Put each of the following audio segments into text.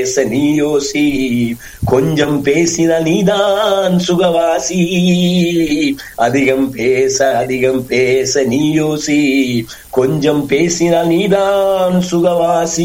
பேச நீ யோசி கொஞ்சம் பேசினால் நீதான் சுகவாசி அதிகம் பேச அதிகம் பேச நீ யோசி கொஞ்சம் பேசினால் நீதான் சுகவாசி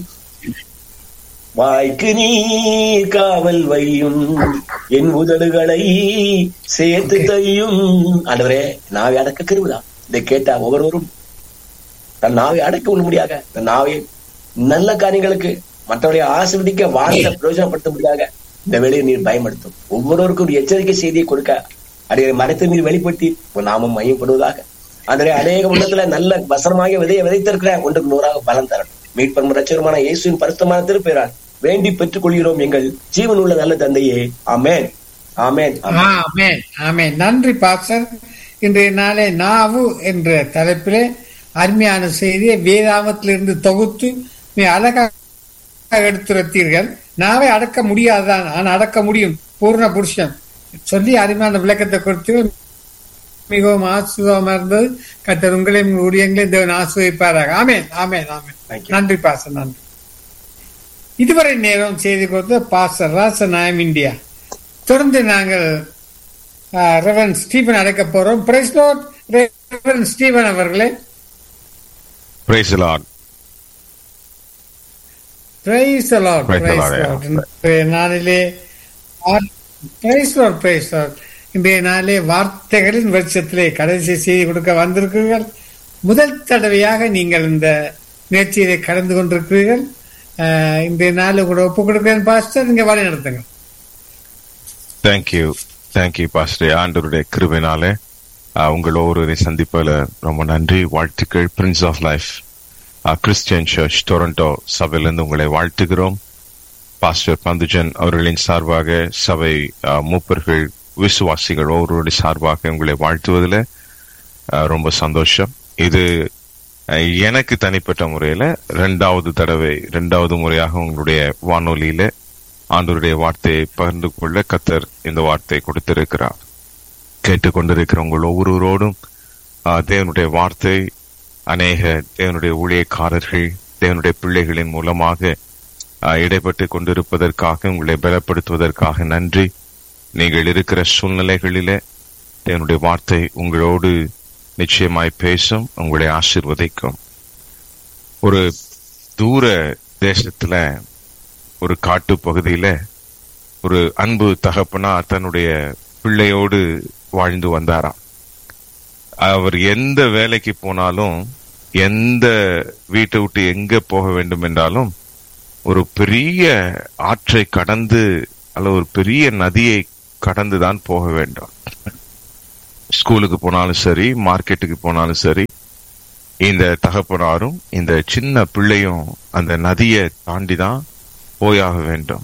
வாய்க்கு நீ காவல் வையும் என் உதடுகளை சேர்த்து தையும் ஆண்டவரே நாவை அடக்க கருவுதா இதை கேட்டா ஒவ்வொருவரும் தன் நாவை அடக்க கொள்ள முடியாத தன் நாவை நல்ல காரியங்களுக்கு மற்றவர்களை ஆசிர்வதிக்க வாழ்ந்த பிரயோஜனப்படுத்த முடியாத இந்த வேலையை நீர் பயன்படுத்தும் ஒவ்வொருவருக்கும் ஒரு எச்சரிக்கை செய்தியை கொடுக்க அடைய மரத்தை நீர் வெளிப்படுத்தி உன் நாமம் மையப்படுவதாக அதனை அநேக உள்ளத்துல நல்ல வசனமாக விதையை விதைத்திருக்கிற ஒன்றுக்கு நூறாக பலன் தரணும் மீட்பரும் ரச்சகருமான இயேசுவின் பரிசுத்தமான திருப்பெயரால் வேண்டி பெற்றுக் கொள்கிறோம் எங்கள் ஜீவன் உள்ள நல்ல தந்தையே ஆமென் ஆமென் ஆமென். ஆமென் ஆமென் நன்றி பாஸ்டர் இன்றைய நாளே நாவு என்ற தலைப்பிலே அருமையான செய்தியை வேதாமத்திலிருந்து தொகுத்து மிக அழகாக எடுத்துரைத்தீர்கள் நாவை அடக்க முடியாதுதான் ஆனால் அடக்க முடியும் பூர்ண புருஷன் சொல்லி அருமையான விளக்கத்தை கொடுத்து மிகவும் ஆசுவமா இருந்தது கத்தர் உங்களையும் உங்கள் ஊழியங்களையும் தேவன் ஆசுவிப்பாராக ஆமென் ஆமென் ஆமென் Thank you. நன்றி பாச நன்றி இதுவரை நேரம் செய்தி கொடுத்த பாஸ்டர் ராசநாயம் இந்தியா தொடர்ந்து நாங்கள் ரெவரன் ஸ்டீபன் அழைக்க போறோம் பிரைஸ் லார்ட் ரெவரன் ஸ்டீபன் அவர்களே praise lord praise lord Praise the praise Lord, lord yeah. இன்றைய நாளிலே பிரைஸ் லார்ட் பிரைஸ் லார்ட் இன்றைய நாளிலே வார்த்தைகளின் வருஷத்திலே கடைசி செய்தி கொடுக்க வந்திருக்கிறீர்கள் முதல் தடவையாக நீங்கள் இந்த முயற்சியிலே கலந்து கொண்டிருக்கிறீர்கள் அஹ், இன்றைய நாள் கூட ஒப்புக் கொடுக்கிறேன் பாஸ்டர் நீங்க வழி நடத்துங்க தேங்க்யூ தேங்க்யூ பாஸ்டர் ஆண்டவருடைய கிருபைனாலே ஆஹ், உங்கள் ஒவ்வொருவரை சந்திப்பதில் ரொம்ப நன்றி வாழ்த்துக்கள் prince of life Christian church Toronto சபையிலிருந்து உங்களை வாழ்த்துகிறோம் பாஸ்டர் பந்துஜன் அவர்களின் சார்பாக சபை ஆஹ், மூப்பர்கள் விசுவாசிகள் ஒவ்வொருவருடைய சார்பாக உங்களை வாழ்த்துவதில் ஆஹ், ரொம்ப சந்தோஷம் இது அஹ், எனக்கு தனிப்பட்ட முறையில ரெண்டாவது தடவை ரெண்டாவது முறையாக உங்களுடைய வானொலியில ஆண்டவருடைய வார்த்தையை பகிர்ந்து கொள்ள கத்தர் இந்த வார்த்தையை கொடுத்திருக்கிறார் கேட்டுக்கொண்டிருக்கிற உங்கள் ஒவ்வொருவரோடும் ஆஹ், தேவனுடைய வார்த்தை அநேக தேவனுடைய ஊழியக்காரர்கள் தேவனுடைய பிள்ளைகளின் மூலமாக ஆஹ், இடைப்பட்டு கொண்டிருப்பதற்காக உங்களை பலப்படுத்துவதற்காக நன்றி நீங்கள் இருக்கிற சூழ்நிலைகளிலே தேவனுடைய வார்த்தை உங்களோடு நிச்சயமாய் பேசும் உங்களை ஆசிர்வதிக்கும் ஒரு தூர தேசத்துல ஒரு காட்டு பகுதியில ஒரு அன்பு தகப்பனா தன்னுடைய பிள்ளையோடு வாழ்ந்து வந்தாராம் அவர் எந்த வேலைக்கு போனாலும் எந்த வீட்டை விட்டு எங்க போக வேண்டும் என்றாலும் ஒரு பெரிய ஆற்றை கடந்து அல்ல ஒரு பெரிய நதியை கடந்துதான் போக வேண்டும் ஸ்கூலுக்கு போனாலும் சரி மார்க்கெட்டுக்கு போனாலும் சரி இந்த தகப்பனாரும் இந்த சின்ன பிள்ளையும் அந்த நதியை தாண்டி தான் போயாக வேண்டும்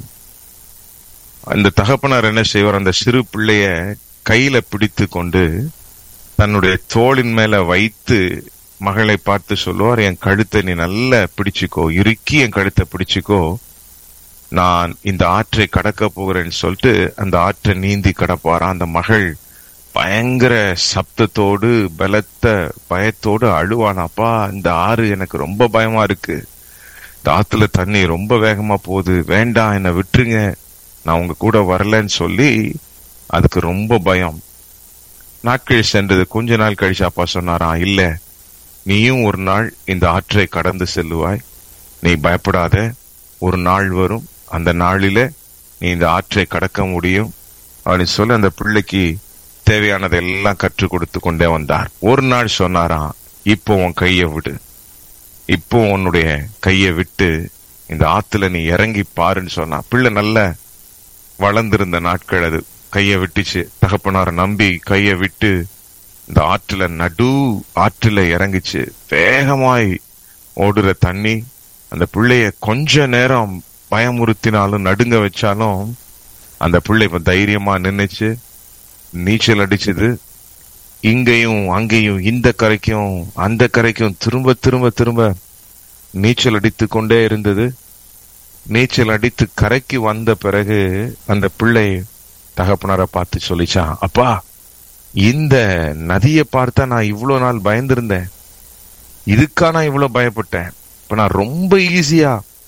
அந்த தகப்பனார் என்ன செய்வார் அந்த சிறு பிள்ளைய கையில பிடித்து கொண்டு தன்னுடைய தோளின் மேல வைத்து மகளை பார்த்து சொல்லுவார் என் கழுத்தை நீ நல்லா பிடிச்சுக்கோ இறுக்கி என் கழுத்தை பிடிச்சுக்கோ நான் இந்த ஆற்றை கடக்க போகிறேன்னு சொல்லிட்டு அந்த ஆற்றை நீந்தி கடப்பாராம் அந்த மகள் பயங்கர சப்தத்தோடு பலத்த பயத்தோடு அழுவானாப்பா இந்த ஆறு எனக்கு ரொம்ப பயமா இருக்கு இந்த ஆத்துல தண்ணி ரொம்ப வேகமா போகுது வேண்டாம் என்னை விட்டுருங்க நான் உங்க கூட வரலன்னு சொல்லி அதுக்கு ரொம்ப பயம் நாட்கள் சென்றது கொஞ்ச நாள் கழிச்சு அப்பா சொன்னாராம் இல்ல நீயும் ஒரு நாள் இந்த ஆற்றை கடந்து செல்லுவாய் நீ பயப்படாத ஒரு நாள் வரும் அந்த நாளில நீ இந்த ஆற்றை கடக்க முடியும் அப்படின்னு சொல்லி அந்த பிள்ளைக்கு தேவையானதை எல்லாம் கற்றுக் கொடுத்து கொண்டே வந்தார் ஒரு நாள் சொன்னாராம் இப்போ உன் கையை விடு இப்போ உன்னுடைய கையை விட்டு இந்த ஆத்துல நீ இறங்கி பாருன்னு சொன்னா பிள்ளை நல்ல வளர்ந்திருந்த நாட்கள் அது கையை விட்டுச்சு தகப்பனார நம்பி கையை விட்டு இந்த ஆற்றுல நடு ஆற்றுல இறங்குச்சு வேகமாய் ஓடுற தண்ணி அந்த பிள்ளைய கொஞ்ச நேரம் பயமுறுத்தினாலும் நடுங்க வச்சாலும் அந்த பிள்ளை இப்ப தைரியமா நின்னுச்சு நீச்சல் அடிச்சது இங்கேயும் அங்கேயும் இந்த கரைக்கும் அந்த கரைக்கும் திரும்ப திரும்ப திரும்ப நீச்சல் அடித்து கொண்டே இருந்தது நீச்சல் அடித்து கரைக்கு வந்த பிறகு அந்த பிள்ளை தகப்பனார பார்த்து சொல்லிச்சான் அப்பா இந்த நதியை பார்த்தா நான் இவ்வளவு நாள் பயந்திருந்தேன் இதுக்கா நான் இவ்வளவு பயப்பட்டேன் இப்ப நான் ரொம்ப ஈஸியா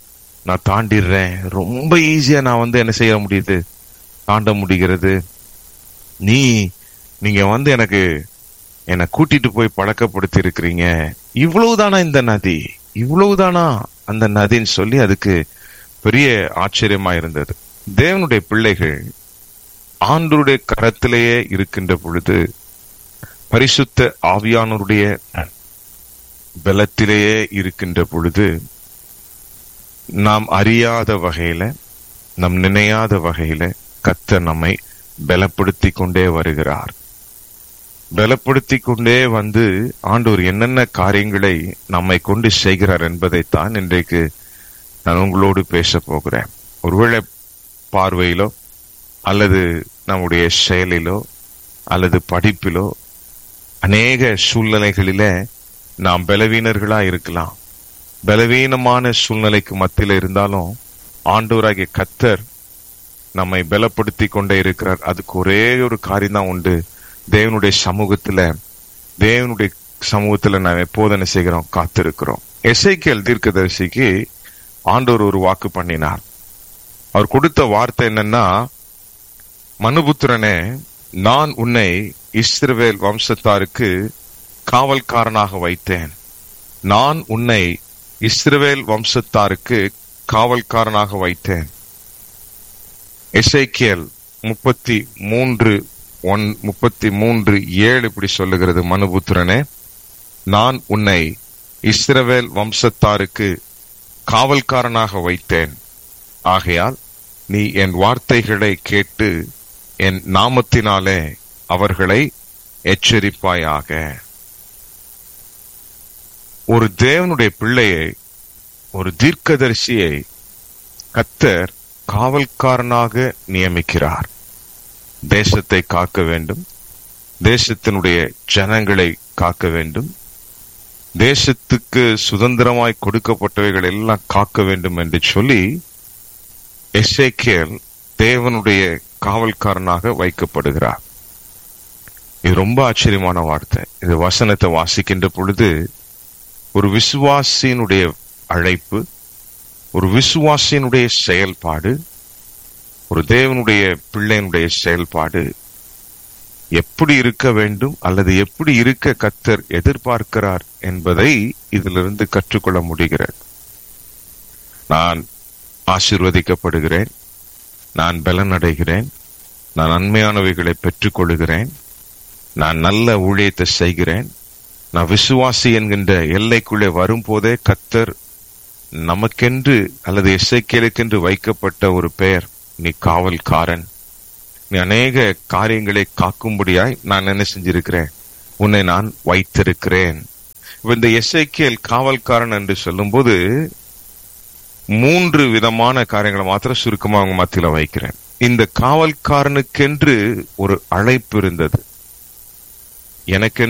நான் தாண்டிடுறேன் ரொம்ப ஈஸியா நான் வந்து என்ன செய்ய முடியுது தாண்ட முடிகிறது நீ நீங்க வந்து எனக்கு என்னை கூட்டிட்டு போய் பழக்கப்படுத்தி இருக்கிறீங்க இவ்வளவுதானா இந்த நதி இவ்வளவுதானா அந்த நதின்னு சொல்லி அதுக்கு பெரிய ஆச்சரியமா இருந்தது தேவனுடைய பிள்ளைகள் ஆண்டருடைய கரத்திலேயே இருக்கின்ற பொழுது பரிசுத்த ஆவியானவருடைய பலத்திலேயே இருக்கின்ற பொழுது நாம் அறியாத வகையில நம் நினையாத வகையில கத்த நம்மை பலப்படுத்தி கொண்டே வருகிறார் பலப்படுத்தி கொண்டே வந்து ஆண்டவர் என்னென்ன காரியங்களை நம்மை கொண்டு செய்கிறார் என்பதைத்தான் இன்றைக்கு நான் உங்களோடு பேச போகிறேன் ஒருவேளை பார்வையிலோ அல்லது நம்முடைய செயலிலோ அல்லது படிப்பிலோ அநேக சூழ்நிலைகளில நாம் பலவீனர்களா இருக்கலாம் பலவீனமான சூழ்நிலைக்கு மத்தியில இருந்தாலும் ஆண்டவராகிய கத்தர் நம்மை பலப்படுத்தி கொண்டே இருக்கிறார் அதுக்கு ஒரே ஒரு காரியம் தான் உண்டு தேவனுடைய சமூகத்துல தேவனுடைய சமூகத்துல நாம் எப்போது என்ன செய்கிறோம் காத்திருக்கிறோம் எஸ்ஐக்கியல் தீர்க்கதரிசிக்கு ஆண்டவர் ஒரு வாக்கு பண்ணினார் அவர் கொடுத்த வார்த்தை என்னன்னா மனுபுத்திரனே நான் உன்னை இஸ்ரவேல் வம்சத்தாருக்கு காவல்காரனாக வைத்தேன் நான் உன்னை இஸ்ரவேல் வம்சத்தாருக்கு காவல்காரனாக வைத்தேன் எசைக்கியல் முப்பத்தி மூன்று ஒன் முப்பத்தி மூன்று ஏழு இப்படி சொல்லுகிறது மனுபுத்திரனே நான் உன்னை இஸ்ரவேல் வம்சத்தாருக்கு காவல்காரனாக வைத்தேன் ஆகையால் நீ என் வார்த்தைகளை கேட்டு என் நாமத்தினாலே அவர்களை எச்சரிப்பாயாக ஒரு தேவனுடைய பிள்ளையை ஒரு தீர்க்கதரிசியை கத்தர் காவல்காரனாக நியமிக்கிறார் தேசத்தை காக்க வேண்டும் தேசத்தினுடைய ஜனங்களை காக்க வேண்டும் தேசத்துக்கு சுதந்திரமாய் கொடுக்கப்பட்டவைகள் எல்லாம் காக்க வேண்டும் என்று சொல்லி எஸ்ஏகேல் தேவனுடைய காவல்காரனாக வைக்கப்படுகிறார் இது ரொம்ப ஆச்சரியமான வார்த்தை இது வசனத்தை வாசிக்கின்ற பொழுது ஒரு விசுவாசியினுடைய அழைப்பு ஒரு விசுவாசியினுடைய செயல்பாடு ஒரு தேவனுடைய பிள்ளையினுடைய செயல்பாடு எப்படி இருக்க வேண்டும் அல்லது எப்படி இருக்க கத்தர் எதிர்பார்க்கிறார் என்பதை இதிலிருந்து கற்றுக்கொள்ள முடிகிறது நான் ஆசிர்வதிக்கப்படுகிறேன் நான் பலனடைகிறேன் நான் நன்மையானவைகளை பெற்றுக்கொள்கிறேன் நான் நல்ல ஊழியத்தை செய்கிறேன் நான் விசுவாசி என்கின்ற எல்லைக்குள்ளே வரும்போதே கத்தர் நமக்கென்று அல்லது இசைக்கேலுக்கென்று வைக்கப்பட்ட ஒரு பெயர் நீ காவல்காரன் நீ அநேக காரியங்களை காக்கும்படியாய் நான் என்ன செஞ்சிருக்கிறேன் உன்னை நான் வைத்திருக்கிறேன் இந்த எஸ்ஐகேல் காவல்காரன் என்று சொல்லும்போது மூன்று விதமான காரியங்களை மாத்திரம் சுருக்கமா அவங்க மத்தியில வைக்கிறேன் இந்த காவல்காரனுக்கென்று ஒரு அழைப்பு இருந்தது எனக்கு